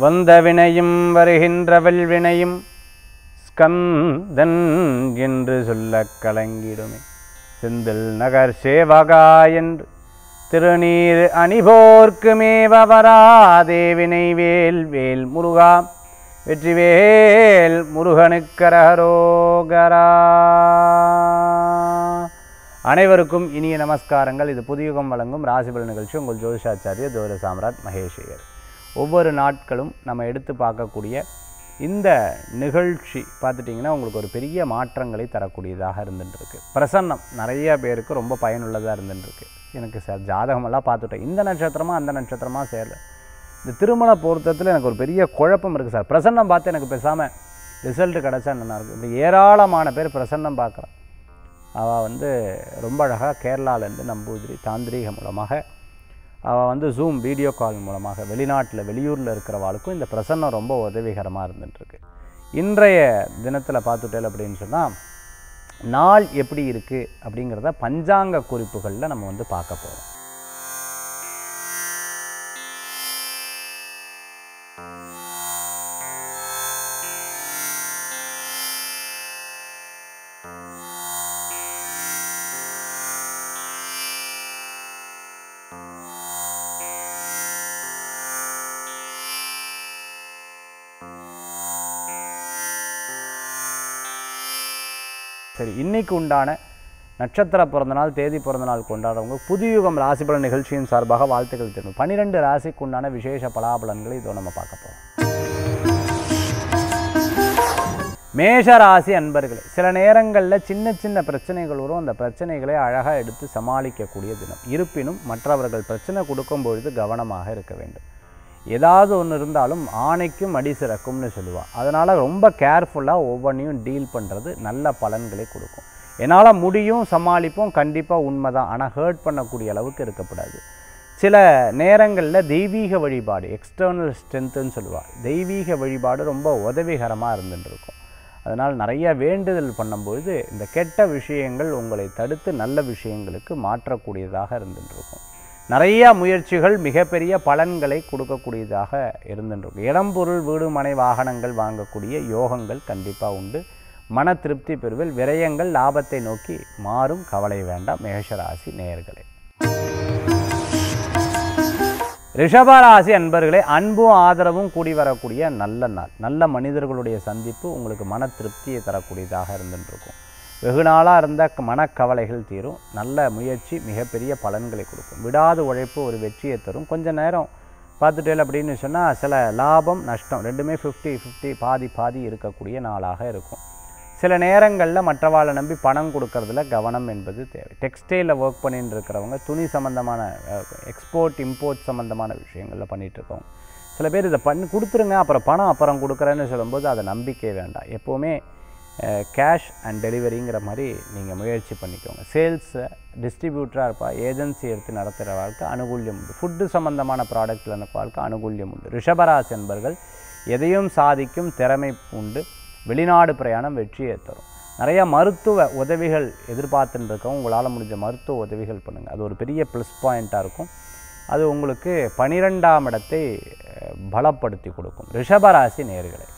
வந்த வினையும் வருகின்றவள் வினையும் ஸ்கந்தன் என்று சொல்லக் கலங்கிடுமே செந்தில் நகர் சேவகா என்று திருநீர் அணிபோர்க்கு மேவராதே வினை வேல் வேல் முருகா வெற்றிவேல் முருகனுக்கரகரோகரா அனைவருக்கும் இனிய நமஸ்காரங்கள் இது புதியுகம் வழங்கும் ராசிபல் நிகழ்ச்சி உங்கள் ஜோதிஷாச்சாரிய ஜோதிட சாம்ராட் மகேஷையர் ஒவ்வொரு நாட்களும் நம்ம எடுத்து பார்க்கக்கூடிய இந்த நிகழ்ச்சி பார்த்துட்டிங்கன்னா உங்களுக்கு ஒரு பெரிய மாற்றங்களை தரக்கூடியதாக இருந்துட்டுருக்கு பிரசன்னம் நிறைய பேருக்கு ரொம்ப பயனுள்ளதாக இருந்துட்டுருக்கு எனக்கு சார் ஜாதகமெல்லாம் பார்த்துட்டேன் இந்த நட்சத்திரமா அந்த நட்சத்திரமா சேரல இந்த திருமண பொருத்தத்தில் எனக்கு ஒரு பெரிய குழப்பம் இருக்குது சார் பிரசன்னம் பார்த்து எனக்கு பேசாமல் ரிசல்ட் கிடச்சா நல்லா இருக்கும் இப்படி ஏராளமான பேர் பிரசன்னம் பார்க்குறான் அவள் வந்து ரொம்ப அழகாக கேரளாலேருந்து நம்பூதிரி தாந்திரீக மூலமாக அவள் வந்து ஜூம் வீடியோ கால் மூலமாக வெளிநாட்டில் வெளியூரில் இருக்கிறவாளுக்கும் இந்த பிரசன்னம் ரொம்ப உதவிகரமாக இருந்துகிட்ருக்கு இன்றைய தினத்தில் பார்த்துட்டேன் அப்படின்னு சொன்னால் நாள் எப்படி இருக்குது அப்படிங்கிறத பஞ்சாங்க குறிப்புகளில் நம்ம வந்து பார்க்க போகிறோம் சரி இன்னைக்கு உண்டான நட்சத்திர பிறந்தநாள் தேதி பிறந்தநாள் கொண்டாடுறவங்க புதுயுகம் ராசிபலன் நிகழ்ச்சியின் சார்பாக வாழ்த்துக்கள் தெரியும் பன்னிரெண்டு ராசிக்கு உண்டான விசேஷ பலாபலன்களை இதோ நம்ம பார்க்க போகிறோம் மேஷ ராசி அன்பர்களே சில நேரங்களில் சின்ன சின்ன பிரச்சனைகள் வரும் அந்த பிரச்சனைகளை அழகாக எடுத்து சமாளிக்கக்கூடிய தினம் இருப்பினும் மற்றவர்கள் பிரச்சனை கொடுக்கும் பொழுது கவனமாக இருக்க வேண்டும் ஏதாவது ஒன்று இருந்தாலும் ஆணைக்கும் அடி சிறக்கும்னு சொல்லுவாள் அதனால் ரொம்ப கேர்ஃபுல்லாக ஒவ்வொன்றையும் டீல் பண்ணுறது நல்ல பலன்களை கொடுக்கும் என்னால் முடியும் சமாளிப்போம் கண்டிப்பாக உண்மை தான் ஆனால் ஹர்ட் பண்ணக்கூடிய அளவுக்கு இருக்கக்கூடாது சில நேரங்களில் தெய்வீக வழிபாடு எக்ஸ்டர்னல் ஸ்ட்ரென்த்துன்னு சொல்லுவாள் தெய்வீக வழிபாடு ரொம்ப உதவிகரமாக இருந்துட்டு இருக்கும் அதனால் நிறைய வேண்டுதல் பண்ணும்பொழுது இந்த கெட்ட விஷயங்கள் உங்களை தடுத்து நல்ல விஷயங்களுக்கு மாற்றக்கூடியதாக இருந்துட்டு இருக்கும் நிறைய முயற்சிகள் மிகப்பெரிய பலன்களை கொடுக்கக்கூடியதாக இருந்துருக்கும் இடம் பொருள் வீடு மனை வாகனங்கள் வாங்கக்கூடிய யோகங்கள் கண்டிப்பாக உண்டு மன திருப்தி பெறுவில் விரயங்கள் லாபத்தை நோக்கி மாறும் கவலை வேண்டாம் மேஷராசி நேயர்களே ரிஷபராசி அன்பர்களே அன்பும் ஆதரவும் கூடி வரக்கூடிய நல்ல நாள் நல்ல மனிதர்களுடைய சந்திப்பு உங்களுக்கு மன திருப்தியை தரக்கூடியதாக இருந்துருக்கும் வெகு நாளாக இருந்த மனக்கவலைகள் தீரும் நல்ல முயற்சி மிகப்பெரிய பலன்களை கொடுக்கும் விடாது உழைப்பு ஒரு வெற்றியை தரும் கொஞ்ச நேரம் பார்த்துட்டேல் அப்படின்னு சொன்னால் சில லாபம் நஷ்டம் ரெண்டுமே ஃபிஃப்டி ஃபிஃப்டி பாதி பாதி இருக்கக்கூடிய நாளாக இருக்கும் சில நேரங்களில் மற்றவாளை நம்பி பணம் கொடுக்கறதுல கவனம் என்பது தேவை டெக்ஸ்டைலில் ஒர்க் பண்ணிட்டு இருக்கிறவங்க துணி சம்மந்தமான எக்ஸ்போர்ட் இம்போர்ட் சம்மந்தமான விஷயங்களில் பண்ணிகிட்டு இருக்கவங்க சில பேர் இதை பண்ணி கொடுத்துருங்க அப்புறம் பணம் அப்புறம் கொடுக்குறேன்னு சொல்லும்போது அதை நம்பிக்கை வேண்டாம் எப்போவுமே கேஷ் அண்ட் டெலிவரிங்கிற மாதிரி நீங்கள் முயற்சி பண்ணிக்கோங்க சேல்ஸ் டிஸ்ட்ரிபியூட்டராக இருப்பா ஏஜென்சி எடுத்து நடத்துகிற வாழ்க்கை அனுகூல்யம் உண்டு ஃபுட்டு சம்மந்தமான ப்ராடக்ட்டில் எனக்கு வாழ்க்கை அனுகூல்யம் உண்டு ரிஷபராசி என்பர்கள் எதையும் சாதிக்கும் திறமை உண்டு வெளிநாடு பிரயாணம் வெற்றியை தரும் நிறையா மருத்துவ உதவிகள் எதிர்பார்த்துட்டு இருக்கவும் உங்களால் முடிஞ்ச மருத்துவ உதவிகள் பண்ணுங்கள் அது ஒரு பெரிய ப்ளஸ் பாயிண்ட்டாக இருக்கும் அது உங்களுக்கு பனிரெண்டாம் இடத்தை பலப்படுத்தி கொடுக்கும் ரிஷபராசி நேர்களை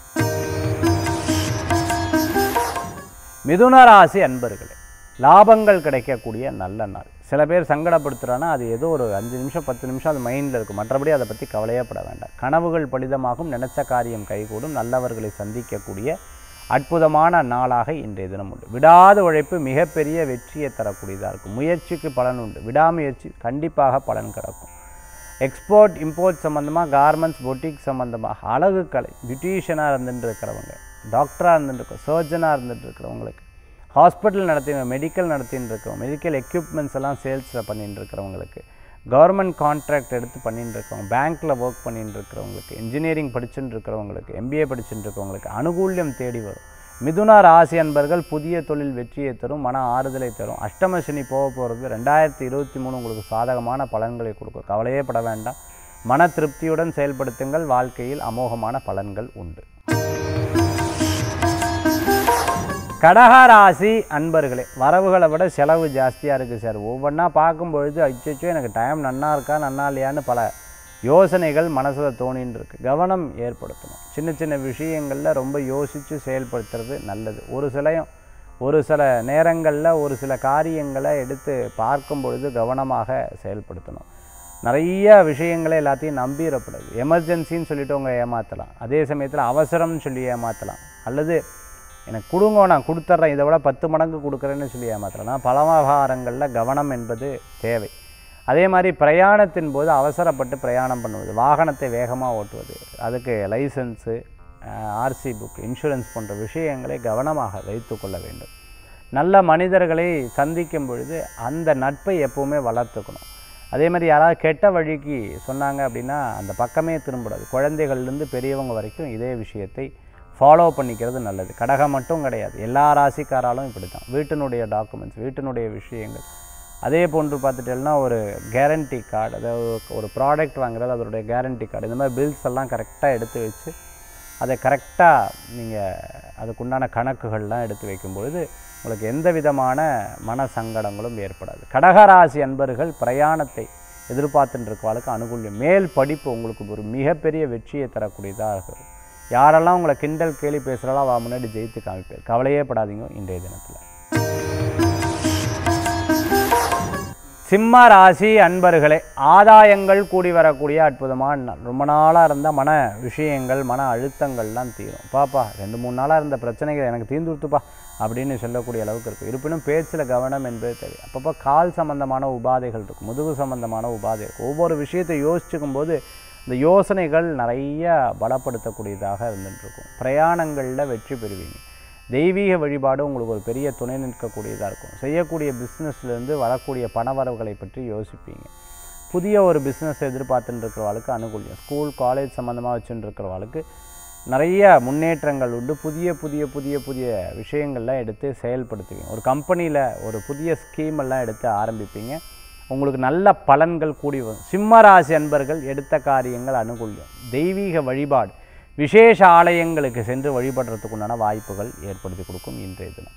மிதுன ராசி அன்பர்களே லாபங்கள் கிடைக்கக்கூடிய நல்ல நாள் சில பேர் சங்கடப்படுத்துகிறான்னா அது ஏதோ ஒரு அஞ்சு நிமிஷம் பத்து நிமிஷம் அது மைண்டில் இருக்கும் மற்றபடி அதை பற்றி கவலையே பட வேண்டாம் கனவுகள் பலிதமாகும் நினைச்ச காரியம் கைகூடும் நல்லவர்களை சந்திக்கக்கூடிய அற்புதமான நாளாக இன்றைய தினம் உண்டு விடாத உழைப்பு மிகப்பெரிய வெற்றியை தரக்கூடியதாக இருக்கும் முயற்சிக்கு பலன் உண்டு விடாமுயற்சி கண்டிப்பாக பலன் கிடக்கும் எக்ஸ்போர்ட் இம்போர்ட் சம்மந்தமாக கார்மெண்ட்ஸ் பொட்டிக் சம்மந்தமாக அழகு கலை பியூட்டிஷியனாக இருந்துட்டு இருக்கிறவங்க டாக்டராக இருந்துட்டு இருக்கோம் சர்ஜனாக இருந்துட்டு இருக்கிறவங்களுக்கு ஹாஸ்பிட்டல் நடத்தி மெடிக்கல் நடத்தின்னு இருக்கோம் மெடிக்கல் எக்யூப்மெண்ட்ஸ் எல்லாம் சேல்ஸில் பண்ணிட்டு இருக்கிறவங்களுக்கு கவர்மெண்ட் கான்ட்ராக்ட் எடுத்து பண்ணிட்டு இருக்கவங்க பேங்க்கில் ஒர்க் பண்ணிட்டு இருக்கிறவங்களுக்கு இன்ஜினியரிங் படிச்சுட்டு இருக்கிறவங்களுக்கு எம்பிஏ படிச்சுட்டு இருக்கவங்களுக்கு அனுகூல்யம் தேடி வரும் மிதுன ராசி அன்பர்கள் புதிய தொழில் வெற்றியை தரும் மன ஆறுதலை தரும் அஷ்டம சனி போக போகிறது ரெண்டாயிரத்தி இருபத்தி மூணு உங்களுக்கு சாதகமான பலன்களை கொடுக்கும் கவலையே பட வேண்டாம் மன திருப்தியுடன் செயல்படுத்துங்கள் வாழ்க்கையில் அமோகமான பலன்கள் உண்டு கடகராசி அன்பர்களே வரவுகளை விட செலவு ஜாஸ்தியாக இருக்குது சார் ஒவ்வொன்றா பார்க்கும்பொழுது அச்சோ எனக்கு டைம் நன்னா இருக்கா நன்னா இல்லையான்னு பல யோசனைகள் மனசில் தோணின்னு இருக்கு கவனம் ஏற்படுத்தணும் சின்ன சின்ன விஷயங்களில் ரொம்ப யோசித்து செயல்படுத்துறது நல்லது ஒரு சிலையும் ஒரு சில நேரங்களில் ஒரு சில காரியங்களை எடுத்து பார்க்கும் பொழுது கவனமாக செயல்படுத்தணும் நிறைய விஷயங்களை எல்லாத்தையும் நம்பிடக்கூடாது எமர்ஜென்சின்னு சொல்லிட்டு அவங்க ஏமாற்றலாம் அதே சமயத்தில் அவசரம்னு சொல்லி ஏமாற்றலாம் அல்லது எனக்கு கொடுங்க நான் கொடுத்துட்றேன் இதை விட பத்து மடங்கு கொடுக்குறேன்னு சொல்லி ஏமாற்றலாம் ஆனால் பலவிவகாரங்களில் கவனம் என்பது தேவை அதே மாதிரி பிரயாணத்தின் போது அவசரப்பட்டு பிரயாணம் பண்ணுவது வாகனத்தை வேகமாக ஓட்டுவது அதுக்கு லைசன்ஸு ஆர்சி புக் இன்சூரன்ஸ் போன்ற விஷயங்களை கவனமாக வைத்து கொள்ள வேண்டும் நல்ல மனிதர்களை சந்திக்கும் பொழுது அந்த நட்பை எப்போவுமே வளர்த்துக்கணும் அதே மாதிரி யாராவது கெட்ட வழிக்கு சொன்னாங்க அப்படின்னா அந்த பக்கமே திரும்பக்கூடாது குழந்தைகள்லேருந்து பெரியவங்க வரைக்கும் இதே விஷயத்தை ஃபாலோ பண்ணிக்கிறது நல்லது கடகம் மட்டும் கிடையாது எல்லா ராசிக்காராலும் இப்படி தான் வீட்டினுடைய டாக்குமெண்ட்ஸ் வீட்டினுடைய விஷயங்கள் அதே போன்று பார்த்துட்டேன்னா ஒரு கேரண்டி கார்டு அதாவது ஒரு ப்ராடக்ட் வாங்குறது அதோடைய கேரண்டி கார்டு இந்த மாதிரி பில்ஸ் எல்லாம் கரெக்டாக எடுத்து வச்சு அதை கரெக்டாக நீங்கள் அதுக்குண்டான கணக்குகள்லாம் எடுத்து வைக்கும்பொழுது உங்களுக்கு எந்த விதமான மன சங்கடங்களும் ஏற்படாது கடகராசி அன்பர்கள் பிரயாணத்தை எதிர்பார்த்துட்டு இருக்கவாளுக்கு அனுகூல்யம் மேல் படிப்பு உங்களுக்கு ஒரு மிகப்பெரிய வெற்றியை தரக்கூடியதாக இருக்கும் யாரெல்லாம் உங்களை கிண்டல் கேலி பேசுகிறாலோ அவ முன்னாடி ஜெயித்து காமிப்பேர் கவலையே படாதீங்க இன்றைய தினத்தில் சிம்ம ராசி அன்பர்களே ஆதாயங்கள் கூடி வரக்கூடிய அற்புதமான நாள் ரொம்ப நாளாக இருந்த மன விஷயங்கள் மன அழுத்தங்கள்லாம் தீரும் பாப்பா ரெண்டு மூணு நாளாக இருந்த பிரச்சனைகள் எனக்கு தீர்ந்து கொடுத்துப்பா அப்படின்னு சொல்லக்கூடிய அளவுக்கு இருக்கும் இருப்பினும் பேச்சில் கவனம் என்பது தேவை அப்பப்போ கால் சம்பந்தமான உபாதைகள் இருக்கும் முதுகு சம்பந்தமான உபாதை இருக்கும் ஒவ்வொரு விஷயத்தை யோசிச்சுக்கும் போது இந்த யோசனைகள் நிறைய பலப்படுத்தக்கூடியதாக இருந்துகிட்ருக்கும் பிரயாணங்களில் வெற்றி பெறுவீங்க தெய்வீக வழிபாடு உங்களுக்கு ஒரு பெரிய துணை நிற்கக்கூடியதாக இருக்கும் செய்யக்கூடிய பிஸ்னஸ்லேருந்து வரக்கூடிய பணவரவுகளை பற்றி யோசிப்பீங்க புதிய ஒரு பிஸ்னஸ் எதிர்பார்த்துட்டு இருக்கிறவாளுக்கு அனுகூலியம் ஸ்கூல் காலேஜ் சம்மந்தமாக வச்சுட்டு இருக்கிறவாளுக்கு நிறைய முன்னேற்றங்கள் உண்டு புதிய புதிய புதிய புதிய விஷயங்கள்லாம் எடுத்து செயல்படுத்துவீங்க ஒரு கம்பெனியில் ஒரு புதிய ஸ்கீம் எல்லாம் எடுத்து ஆரம்பிப்பீங்க உங்களுக்கு நல்ல பலன்கள் கூடி வரும் சிம்ம ராசி அன்பர்கள் எடுத்த காரியங்கள் அனுகூல்யம் தெய்வீக வழிபாடு விசேஷ ஆலயங்களுக்கு சென்று வழிபடுறதுக்கு உண்டான வாய்ப்புகள் ஏற்படுத்தி கொடுக்கும் இன்றைய தினம்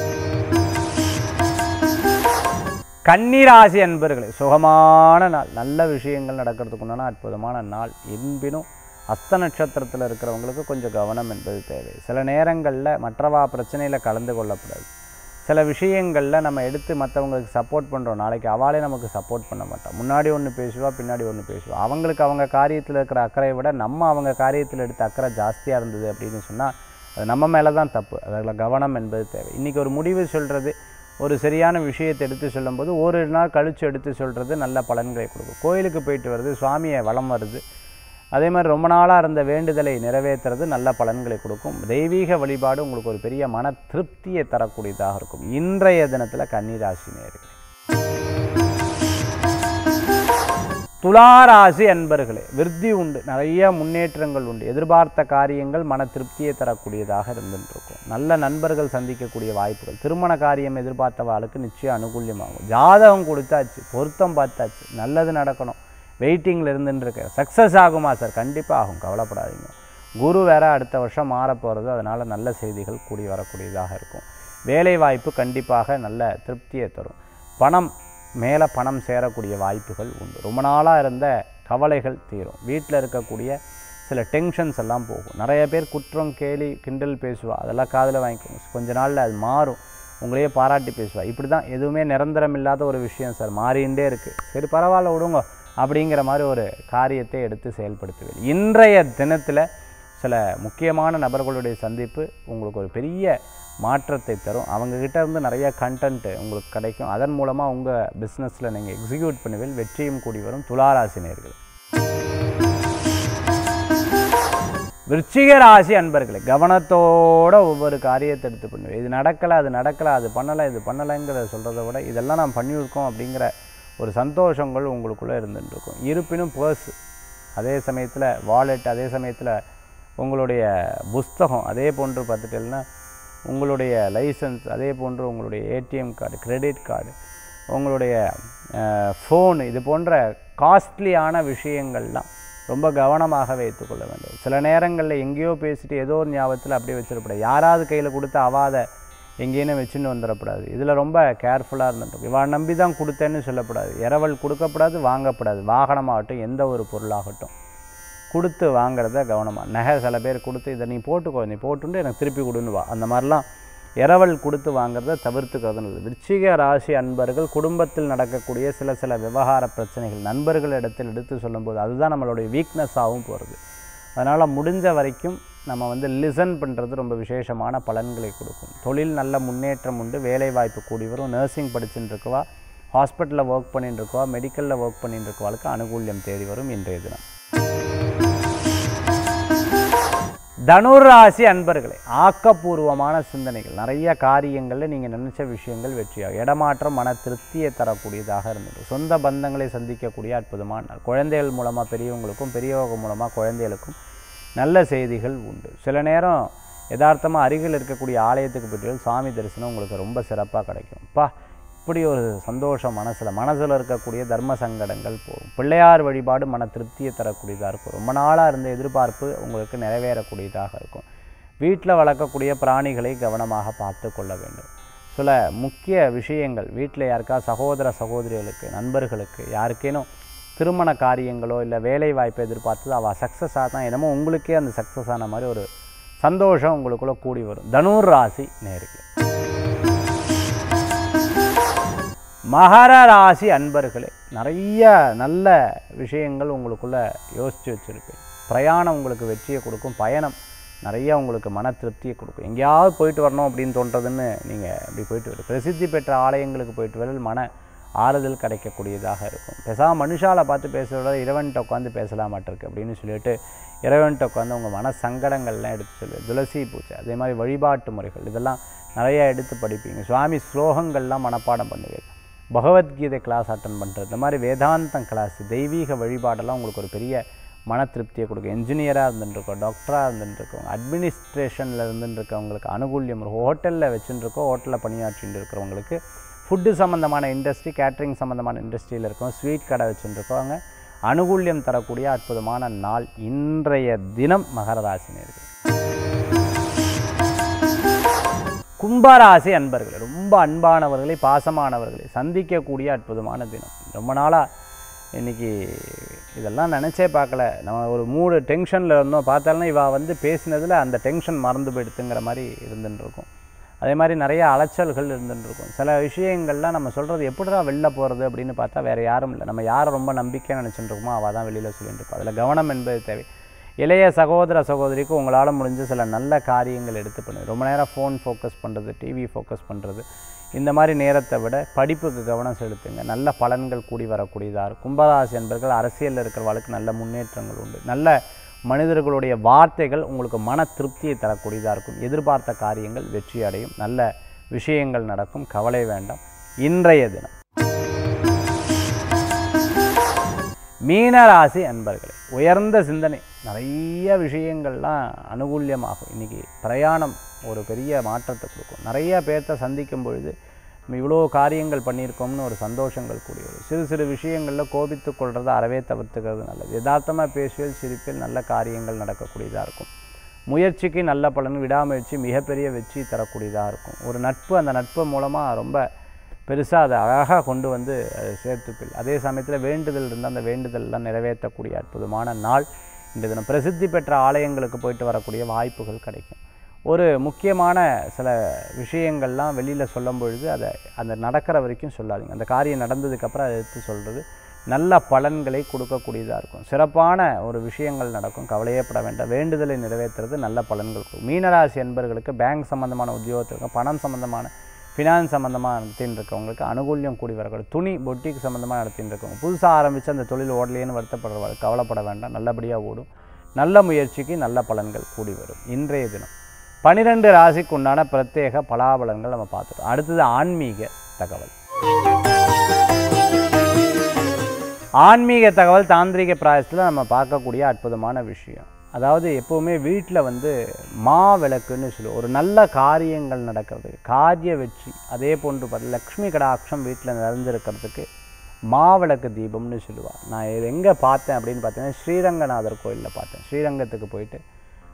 கன்னிராசி அன்பர்களே சுகமான நாள் நல்ல விஷயங்கள் நடக்கிறதுக்கு உண்டான அற்புதமான நாள் என்பினும் அஸ்த நட்சத்திரத்தில் இருக்கிறவங்களுக்கு கொஞ்சம் கவனம் என்பது தேவை சில நேரங்களில் மற்றவா பிரச்சனையில் கலந்து கொள்ளக்கூடாது சில விஷயங்களில் நம்ம எடுத்து மற்றவங்களுக்கு சப்போர்ட் பண்ணுறோம் நாளைக்கு அவளே நமக்கு சப்போர்ட் பண்ண மாட்டோம் முன்னாடி ஒன்று பேசுவா பின்னாடி ஒன்று பேசுவா அவங்களுக்கு அவங்க காரியத்தில் இருக்கிற அக்கறையை விட நம்ம அவங்க காரியத்தில் எடுத்த அக்கறை ஜாஸ்தியாக இருந்தது அப்படின்னு சொன்னால் அது நம்ம மேலே தான் தப்பு அதில் கவனம் என்பது தேவை இன்றைக்கி ஒரு முடிவு சொல்கிறது ஒரு சரியான விஷயத்தை எடுத்து சொல்லும்போது ஒரு நாள் கழித்து எடுத்து சொல்கிறது நல்ல பலன்களை கொடுக்கும் கோயிலுக்கு போயிட்டு வருது சுவாமியை வலம் வருது அதே மாதிரி ரொம்ப நாளாக இருந்த வேண்டுதலை நிறைவேற்றுறது நல்ல பலன்களை கொடுக்கும் தெய்வீக வழிபாடு உங்களுக்கு ஒரு பெரிய மன திருப்தியை தரக்கூடியதாக இருக்கும் இன்றைய தினத்தில் கன்னிராசி நேர்களே துளாராசி அன்பர்களே விருத்தி உண்டு நிறைய முன்னேற்றங்கள் உண்டு எதிர்பார்த்த காரியங்கள் மன திருப்தியை தரக்கூடியதாக இருந்துருக்கும் நல்ல நண்பர்கள் சந்திக்கக்கூடிய வாய்ப்புகள் திருமண காரியம் எதிர்பார்த்தவாளுக்கு நிச்சயம் அனுகூல்யமாகும் ஜாதகம் கொடுத்தாச்சு பொருத்தம் பார்த்தாச்சு நல்லது நடக்கணும் வெயிட்டிங்கில் இருந்துட்டு சக்ஸஸ் ஆகுமா சார் கண்டிப்பாக ஆகும் கவலைப்படாதீங்க குரு வேற அடுத்த வருஷம் மாறப்போகிறது அதனால் நல்ல செய்திகள் கூடி வரக்கூடியதாக இருக்கும் வேலை வாய்ப்பு கண்டிப்பாக நல்ல திருப்தியை தரும் பணம் மேலே பணம் சேரக்கூடிய வாய்ப்புகள் உண்டு ரொம்ப நாளாக இருந்த கவலைகள் தீரும் வீட்டில் இருக்கக்கூடிய சில டென்ஷன்ஸ் எல்லாம் போகும் நிறைய பேர் குற்றம் கேலி கிண்டல் பேசுவா அதெல்லாம் காதில் வாங்கிக்கோங்க கொஞ்ச நாளில் அது மாறும் உங்களையே பாராட்டி பேசுவா இப்படி தான் எதுவுமே நிரந்தரம் இல்லாத ஒரு விஷயம் சார் மாறிண்டே இருக்குது சரி பரவாயில்ல விடுங்க அப்படிங்கிற மாதிரி ஒரு காரியத்தை எடுத்து செயல்படுத்துவேன் இன்றைய தினத்தில் சில முக்கியமான நபர்களுடைய சந்திப்பு உங்களுக்கு ஒரு பெரிய மாற்றத்தை தரும் அவங்கக்கிட்ட இருந்து நிறைய கண்டென்ட் உங்களுக்கு கிடைக்கும் அதன் மூலமாக உங்கள் பிஸ்னஸில் நீங்கள் எக்ஸிக்யூட் பண்ணுவீல் வெற்றியும் கூடி வரும் துளாராசினியர்கள் விருச்சிக ராசி அன்பர்களே கவனத்தோட ஒவ்வொரு காரியத்தை எடுத்து பண்ணுவேன் இது நடக்கலை அது நடக்கலை அது பண்ணலை இது பண்ணலைங்கிறத சொல்கிறத விட இதெல்லாம் நான் பண்ணியிருக்கோம் அப்படிங்கிற ஒரு சந்தோஷங்கள் உங்களுக்குள்ளே இருந்துட்டு இருக்கும் இருப்பினும் பர்ஸ் அதே சமயத்தில் வாலெட் அதே சமயத்தில் உங்களுடைய புஸ்தகம் அதே போன்று பார்த்துட்டீங்கன்னா உங்களுடைய லைசன்ஸ் அதே போன்று உங்களுடைய ஏடிஎம் கார்டு கிரெடிட் கார்டு உங்களுடைய ஃபோன் இது போன்ற காஸ்ட்லியான விஷயங்கள்லாம் ரொம்ப கவனமாக வைத்துக்கொள்ள வேண்டும் சில நேரங்களில் எங்கேயோ பேசிட்டு ஏதோ ஒரு ஞாபகத்தில் அப்படியே வச்சிருப்பட யாராவது கையில் கொடுத்து அவாத எங்கேயும் வச்சுன்னு வந்துடக்கூடாது இதில் ரொம்ப கேர்ஃபுல்லாக இருந்துட்டு இவா நம்பி தான் கொடுத்தேன்னு சொல்லக்கூடாது இரவல் கொடுக்கப்படாது வாங்கப்படாது வாகனமாகட்டும் எந்த ஒரு பொருளாகட்டும் கொடுத்து வாங்குறத கவனமாக நகை சில பேர் கொடுத்து இதை நீ போட்டுக்கோ நீ போட்டுட்டு எனக்கு திருப்பி கொடுன்னு வா அந்த மாதிரிலாம் இரவல் கொடுத்து வாங்குறத தவிர்த்துக்கிறது நல்லது விருச்சிக ராசி அன்பர்கள் குடும்பத்தில் நடக்கக்கூடிய சில சில விவகார பிரச்சனைகள் நண்பர்கள் இடத்தில் எடுத்து சொல்லும்போது அதுதான் நம்மளுடைய வீக்னஸாகவும் போகிறது அதனால் முடிஞ்ச வரைக்கும் நம்ம வந்து லிசன் பண்ணுறது ரொம்ப விசேஷமான பலன்களை கொடுக்கும் தொழில் நல்ல முன்னேற்றம் உண்டு வேலை வாய்ப்பு கூடி வரும் நர்சிங் படிச்சுட்டு இருக்கவா ஹாஸ்பிட்டலில் ஒர்க் பண்ணிட்டு இருக்கவா மெடிக்கலில் ஒர்க் பண்ணிட்டு இருக்கவாளுக்கு அனுகூல்யம் தேடி வரும் இன்றைய தினம் தனுராசி அன்பர்களே ஆக்கப்பூர்வமான சிந்தனைகள் நிறைய காரியங்களில் நீங்கள் நினைச்ச விஷயங்கள் வெற்றியாகும் இடமாற்றம் மன திருப்தியை தரக்கூடியதாக இருந்தது சொந்த பந்தங்களை சந்திக்கக்கூடிய அற்புதமான நாள் குழந்தைகள் மூலமாக பெரியவங்களுக்கும் பெரியவங்க மூலமாக குழந்தைகளுக்கும் நல்ல செய்திகள் உண்டு சில நேரம் யதார்த்தமாக அருகில் இருக்கக்கூடிய ஆலயத்துக்கு போயிட்டு சாமி தரிசனம் உங்களுக்கு ரொம்ப சிறப்பாக கிடைக்கும் பா இப்படி ஒரு சந்தோஷம் மனசில் மனசில் இருக்கக்கூடிய தர்ம சங்கடங்கள் போகும் பிள்ளையார் வழிபாடு மன திருப்தியை தரக்கூடியதாக இருக்கும் ரொம்ப நாளாக இருந்த எதிர்பார்ப்பு உங்களுக்கு நிறைவேறக்கூடியதாக இருக்கும் வீட்டில் வளர்க்கக்கூடிய பிராணிகளை கவனமாக பார்த்து கொள்ள வேண்டும் சில முக்கிய விஷயங்கள் வீட்டில் யாருக்கா சகோதர சகோதரிகளுக்கு நண்பர்களுக்கு யாருக்கேனும் திருமண காரியங்களோ இல்லை வேலை வாய்ப்பை எதிர்பார்த்தது அவள் சக்ஸஸ் ஆதான் என்னமோ உங்களுக்கே அந்த சக்ஸஸ் ஆன மாதிரி ஒரு சந்தோஷம் உங்களுக்குள்ளே கூடி வரும் தனுர் ராசி நேருக்கு மகர ராசி அன்பர்களே நிறைய நல்ல விஷயங்கள் உங்களுக்குள்ளே யோசித்து வச்சுருப்பேன் பிரயாணம் உங்களுக்கு வெற்றியை கொடுக்கும் பயணம் நிறைய உங்களுக்கு மன திருப்தியை கொடுக்கும் எங்கேயாவது போயிட்டு வரணும் அப்படின்னு தோன்றதுன்னு நீங்கள் அப்படி போயிட்டு வரும் பிரசித்தி பெற்ற ஆலயங்களுக்கு போயிட்டு வரல் மன ஆறுதல் கிடைக்கக்கூடியதாக இருக்கும் பேசாம மனுஷால பார்த்து பேசுகிறத இறைவன்கிட்ட உட்காந்து பேசலாமாட்டிருக்கு அப்படின்னு சொல்லிட்டு இறைவன்கிட்ட உட்காந்து உங்கள் மன சங்கடங்கள்லாம் எடுத்து சொல்லு துளசி பூஜை அதே மாதிரி வழிபாட்டு முறைகள் இதெல்லாம் நிறையா எடுத்து படிப்பீங்க சுவாமி ஸ்லோகங்கள்லாம் மனப்பாடம் பண்ணுவீங்க பகவத்கீதை கிளாஸ் அட்டன் பண்ணுறது இந்த மாதிரி வேதாந்தம் கிளாஸ் தெய்வீக வழிபாடெல்லாம் உங்களுக்கு ஒரு பெரிய மன திருப்தியை கொடுக்கும் என்ஜினியராக இருந்துட்டுருக்கோம் டாக்டராக இருந்துட்டுருக்கோம் அட்மினிஸ்ட்ரேஷனில் இருந்துட்டுருக்கவங்களுக்கு அனுகூல்யம் இருக்கும் ஹோட்டலில் வச்சுட்டுருக்கோம் ஹோட்டலில் பணியாற்றிட்டு இருக்கிறவங்களுக்கு ஃபுட்டு சம்மந்தமான இண்டஸ்ட்ரி கேட்ரிங் சம்மந்தமான இண்டஸ்ட்ரியில் இருக்கோம் ஸ்வீட் கடை வச்சுட்டுருக்கவங்க அனுகூல்யம் தரக்கூடிய அற்புதமான நாள் இன்றைய தினம் மகர ராசினியர்கள் கும்பராசி அன்பர்களே ரொம்ப அன்பானவர்களை பாசமானவர்களை சந்திக்கக்கூடிய அற்புதமான தினம் ரொம்ப நாளாக இன்றைக்கி இதெல்லாம் நினச்சே பார்க்கல நம்ம ஒரு மூடு டென்ஷனில் இருந்தோம் பார்த்தாலும் இவ வந்து பேசினதில் அந்த டென்ஷன் மறந்து போயிடுத்துங்கிற மாதிரி இருந்துட்டு இருக்கும் அதே மாதிரி நிறைய அலைச்சல்கள் இருந்துட்டு இருக்கும் சில விஷயங்கள்லாம் நம்ம சொல்கிறது எப்படிடா வெளில போகிறது அப்படின்னு பார்த்தா வேறு யாரும் இல்லை நம்ம யாரை ரொம்ப நம்பிக்கை நினச்சிட்டு இருக்கோமோ அவள் தான் வெளியில் சொல்லிட்டு இருப்போம் அதில் கவனம் என்பது தேவை இளைய சகோதர சகோதரிக்கு உங்களால் முடிஞ்ச சில நல்ல காரியங்கள் எடுத்து பண்ணு ரொம்ப நேரம் ஃபோன் ஃபோக்கஸ் பண்ணுறது டிவி ஃபோக்கஸ் பண்ணுறது இந்த மாதிரி நேரத்தை விட படிப்புக்கு கவனம் செலுத்துங்க நல்ல பலன்கள் கூடி வரக்கூடியதாக இருக்கும் கும்பராசி என்பர்கள் அரசியலில் இருக்கிறவர்களுக்கு நல்ல முன்னேற்றங்கள் உண்டு நல்ல மனிதர்களுடைய வார்த்தைகள் உங்களுக்கு மன திருப்தியை தரக்கூடியதாக இருக்கும் எதிர்பார்த்த காரியங்கள் வெற்றி அடையும் நல்ல விஷயங்கள் நடக்கும் கவலை வேண்டாம் இன்றைய தினம் மீனராசி அன்பர்களே உயர்ந்த சிந்தனை நிறைய விஷயங்கள்லாம் அனுகூல்யமாகும் இன்றைக்கி பிரயாணம் ஒரு பெரிய மாற்றத்தை கொடுக்கும் நிறைய பேர்த்த சந்திக்கும் பொழுது நம்ம இவ்வளோ காரியங்கள் பண்ணியிருக்கோம்னு ஒரு சந்தோஷங்கள் கூடிய வரும் சிறு சிறு விஷயங்களில் கோபித்து கொள்றதை அறவே தவிர்த்துக்கிறது நல்லது யதார்த்தமாக பேசுவதில் சிரிப்பில் நல்ல காரியங்கள் நடக்கக்கூடியதாக இருக்கும் முயற்சிக்கு நல்ல பலன் விடாமுயற்சி மிகப்பெரிய வெற்றி தரக்கூடியதாக இருக்கும் ஒரு நட்பு அந்த நட்பு மூலமாக ரொம்ப பெருசாக அதை அழகாக கொண்டு வந்து அதை சேர்த்துப்பில் அதே சமயத்தில் வேண்டுதல் இருந்தால் அந்த வேண்டுதல்லாம் நிறைவேற்றக்கூடிய அற்புதமான நாள் இந்த தினம் பிரசித்தி பெற்ற ஆலயங்களுக்கு போயிட்டு வரக்கூடிய வாய்ப்புகள் கிடைக்கும் ஒரு முக்கியமான சில விஷயங்கள்லாம் வெளியில் சொல்லும் பொழுது அதை அந்த நடக்கிற வரைக்கும் சொல்லாதீங்க அந்த காரியம் நடந்ததுக்கப்புறம் அதை எடுத்து சொல்கிறது நல்ல பலன்களை கொடுக்கக்கூடியதாக இருக்கும் சிறப்பான ஒரு விஷயங்கள் நடக்கும் கவலையே பட வேண்டாம் வேண்டுதலை நிறைவேற்றுறது நல்ல பலன்கள் கொடுக்கும் மீனராசி என்பர்களுக்கு பேங்க் சம்மந்தமான உத்தியோகத்திற்கு பணம் சம்மந்தமான ஃபினான்ஸ் சம்மந்தமாக நடத்தின்னு இருக்கவங்களுக்கு அனுகூல்யம் கூடி வரக்கூடாது துணி பொட்டிக் சம்மந்தமாக நடத்தின்னு இருக்கவங்க புதுசாக ஆரம்பித்து அந்த தொழில் ஓடலேன்னு வருத்தப்படுறவங்க கவலைப்பட வேண்டாம் நல்லபடியாக ஓடும் நல்ல முயற்சிக்கு நல்ல பலன்கள் கூடி வரும் இன்றைய தினம் பனிரெண்டு ராசிக்கு உண்டான பிரத்யேக பலாபலன்கள் நம்ம பார்த்துட்டோம் அடுத்தது ஆன்மீக தகவல் ஆன்மீக தகவல் தாந்திரிக பிராயசத்தில் நம்ம பார்க்கக்கூடிய அற்புதமான விஷயம் அதாவது எப்போவுமே வீட்டில் வந்து மா விளக்குன்னு சொல்லுவோம் ஒரு நல்ல காரியங்கள் நடக்கிறது காரிய வெற்றி அதே போன்று பார்த்து லக்ஷ்மி கடாட்சம் வீட்டில் நிறைந்திருக்கிறதுக்கு மாவிளக்கு தீபம்னு சொல்லுவாள் நான் இது எங்கே பார்த்தேன் அப்படின்னு பார்த்தீங்கன்னா ஸ்ரீரங்கநாதர் கோயிலில் பார்த்தேன் ஸ்ரீரங்கத்துக்கு போயிட்டு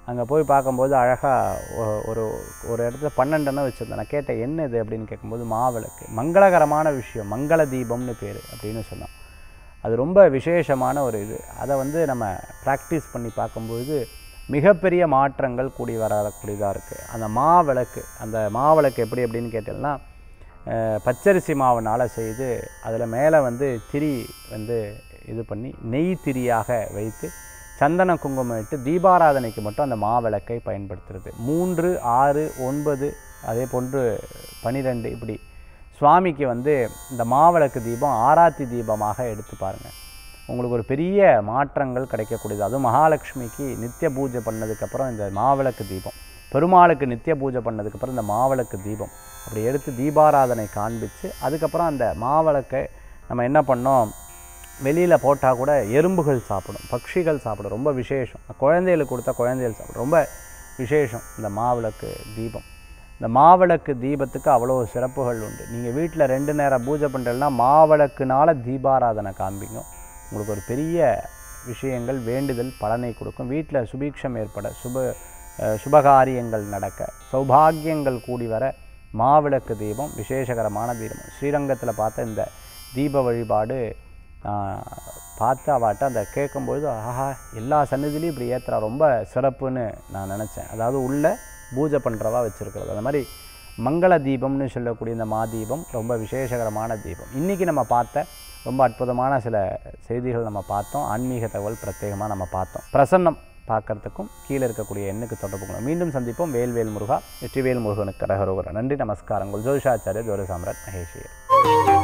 அங்கே போய் பார்க்கும்போது அழகாக ஒரு ஒரு இடத்துல பன்னெண்டுன்னு வச்சுருந்தேன் நான் கேட்டேன் என்ன இது அப்படின்னு கேட்கும்போது மாவிளக்கு மங்களகரமான விஷயம் மங்கள தீபம்னு பேர் அப்படின்னு சொன்னான் அது ரொம்ப விசேஷமான ஒரு இது அதை வந்து நம்ம ப்ராக்டிஸ் பண்ணி பார்க்கும்பொழுது மிகப்பெரிய மாற்றங்கள் கூடி வரக்கூடியதாக இருக்குது அந்த மாவிளக்கு அந்த மாவிளக்கு எப்படி அப்படின்னு கேட்டீங்கன்னா அஹ், பச்சரிசி மாவுனால் செய்து அதில் மேலே வந்து திரி வந்து இது பண்ணி நெய் திரியாக வைத்து சந்தன குங்குமம் இட்டு தீபாராதனைக்கு மட்டும் அந்த மாவிளக்கை பயன்படுத்துறது மூன்று ஆறு ஒன்பது அதே போன்று பனிரெண்டு இப்படி சுவாமிக்கு வந்து இந்த மாவிளக்கு தீபம் ஆராத்தி தீபமாக எடுத்து பாருங்கள் உங்களுக்கு ஒரு பெரிய மாற்றங்கள் கிடைக்கக்கூடியது அதுவும் மகாலட்சுமிக்கு நித்திய பூஜை பண்ணதுக்கப்புறம் இந்த மாவிளக்கு தீபம் பெருமாளுக்கு நித்திய பூஜை பண்ணதுக்கப்புறம் இந்த மாவிளக்கு தீபம் அப்படி எடுத்து தீபாராதனை காண்பிச்சு அதுக்கப்புறம் அந்த மாவிளக்கை நம்ம என்ன பண்ணோம் வெளியில் போட்டால் கூட எறும்புகள் சாப்பிடும் பட்சிகள் சாப்பிடும் ரொம்ப விசேஷம் குழந்தைகளுக்கு கொடுத்தா குழந்தைகள் சாப்பிடும் ரொம்ப விசேஷம் இந்த மாவிளக்கு தீபம் இந்த மாவிளக்கு தீபத்துக்கு அவ்வளோ சிறப்புகள் உண்டு நீங்கள் வீட்டில் ரெண்டு நேரம் பூஜை பண்ணுறதுனா மாவிளக்குனால தீபாராதனை காண்பிங்க உங்களுக்கு ஒரு பெரிய விஷயங்கள் வேண்டுதல் பலனை கொடுக்கும் வீட்டில் சுபீக்ஷம் ஏற்பட சுப அஹ், சுபகாரியங்கள் நடக்க சௌபாகியங்கள் கூடி வர மாவிளக்கு தீபம் விசேஷகரமான தீபம் ஸ்ரீரங்கத்தில் பார்த்த இந்த தீப வழிபாடு நான் பார்த்து அவாட்ட அந்த கேட்கும்பொழுது ஆஹா எல்லா சன்னதிலையும் இப்படி ஏற்றுறா ரொம்ப சிறப்புன்னு நான் நினச்சேன் அதாவது உள்ள பூஜை பண்ணுறவா வச்சுருக்கிறது அந்த மாதிரி மங்கள தீபம்னு சொல்லக்கூடிய இந்த மாதீபம் ரொம்ப விசேஷகரமான தீபம் இன்றைக்கி நம்ம பார்த்த ரொம்ப அற்புதமான சில செய்திகள் நம்ம பார்த்தோம் ஆன்மீக தகவல் பிரத்யேகமாக நம்ம பார்த்தோம் பிரசன்னம் பார்க்கறதுக்கும் கீழே இருக்கக்கூடிய எண்ணுக்கு தொடர்பு கொள்ளணும் மீண்டும் சந்திப்போம் வேல்வேல் முருகா வெற்றிவேல் முருகனுக்கு கரகரோகரா நன்றி நமஸ்காரங்கள் ஜோதிஷாச்சாரிய ஜோதி சாம்ராட் மகேஷியர்